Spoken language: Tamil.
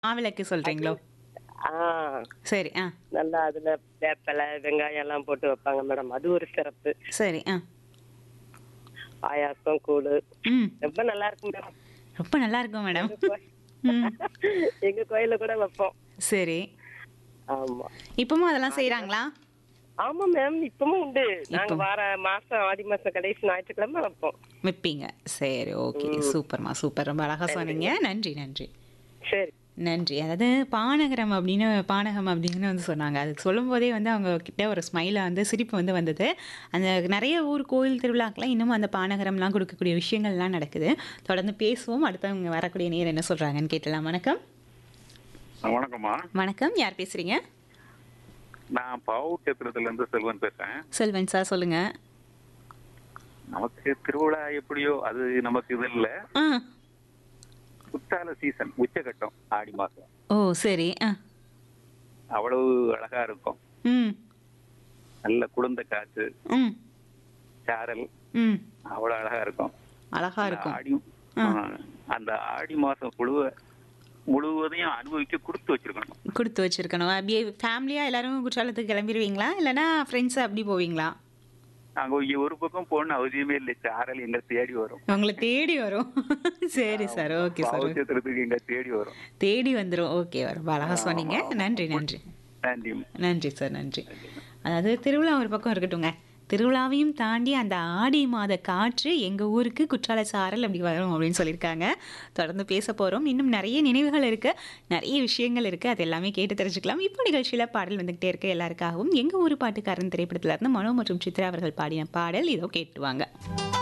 மாவிளக்கு சொல்றீங்களோ ஆ சரி ஆ நல்லா அதுல வேப்பிலை வெங்காயம் எல்லாம் போட்டு வைப்பாங்க மேடம் அது ஒரு சிறப்பு சரி ஆ பாயாசம் கூழு ம் ரொம்ப நல்லா இருக்கும் மேடம் ரொம்ப நல்லா இருக்கும் மேடம் ம் எங்க கோயில்ல கூட வைப்போம் சரி ஆமா இப்பவும் அதெல்லாம் செய்றாங்களா ஆமா மேம் இப்பவும் உண்டு நாங்க வார மாசம் ஆடி மாசம் கடைசி ஞாயிற்றுக்கிழமை வைப்போம் வைப்பீங்க சரி ஓகே சூப்பர்மா சூப்பர் ரொம்ப அழகா சொன்னீங்க நன்றி நன்றி சரி நன்றி அதாவது பானகரம் அப்படின்னு பானகம் அப்படின்னு வந்து சொன்னாங்க அது சொல்லும்போதே வந்து அவங்க கிட்ட ஒரு ஸ்மைலை வந்து சிரிப்பு வந்து வந்தது அந்த நிறைய ஊர் கோயில் திருவிழாக்கெல்லாம் இன்னும் அந்த பானகரம்லாம் கொடுக்கக்கூடிய விஷயங்கள்லாம் நடக்குது தொடர்ந்து பேசுவோம் அடுத்தவங்க வரக்கூடிய நேரம் என்ன சொல்கிறாங்கன்னு கேட்டலாம் வணக்கம் வணக்கம்மா வணக்கம் யார் பேசுகிறீங்க நான் பாவூட்டத்திரத்துல இருந்து செல்வன் பேசுறேன் செல்வன் சார் சொல்லுங்கள் நமக்கு திருவிழா எப்படியோ அது நமக்கு இது இல்ல ஆ குற்றால சீசன் உச்சகட்டம் ஆடி மாசம் ஓ சரி ஆ அவ்வளவு அழகா இருக்கும் ம் நல்ல குளிர்ந்த காற்று ம் சாரல் ம் அவ்வளவு அழகா இருக்கும் அழகா அந்த இருக்கும் ஆடி ஆ, அந்த ஆடி மாசம் முழுவ முழுவதையும் அனுபவிக்க கொடுத்து வச்சிருக்கணும் கொடுத்து வச்சிருக்கணும் அப்படியே ஃபேமிலியாக எல்லாரும் குற்றாலத்துக்கு கிளம்பிடுவீங்களா இல்லைன்னா ஃப்ரெண்ட்ஸ் அப்படி போவீங்களா நாங்க இங்க ஒரு பக்கம் போகணும் அவசியமே இல்லை சாரல் எங்க தேடி வரும் உங்களை தேடி வரும் சரி சார் ஓகே சார் பாவூட்டத்திரத்துக்கு எங்க தேடி வரும் தேடி வந்துடும் ஓகே வரும் அழகா சொன்னீங்க நன்றி நன்றி நன்றி நன்றி சார் நன்றி அதாவது திருவிழா ஒரு பக்கம் இருக்கட்டுங்க திருவிழாவையும் தாண்டி அந்த ஆடி மாத காற்று எங்கள் ஊருக்கு குற்றால சாரல் அப்படி வரும் அப்படின்னு சொல்லியிருக்காங்க தொடர்ந்து பேச போகிறோம் இன்னும் நிறைய நினைவுகள் இருக்குது நிறைய விஷயங்கள் இருக்குது அது எல்லாமே கேட்டு தெரிஞ்சுக்கலாம் இப்போ நிகழ்ச்சியில் பாடல் வந்துக்கிட்டே இருக்கு எல்லாருக்காகவும் எங்கள் ஊர் பாட்டுக்காரன் திரைப்படத்துல இருந்து மனோ மற்றும் சித்ரா அவர்கள் பாடின பாடல் இதோ கேட்டுவாங்க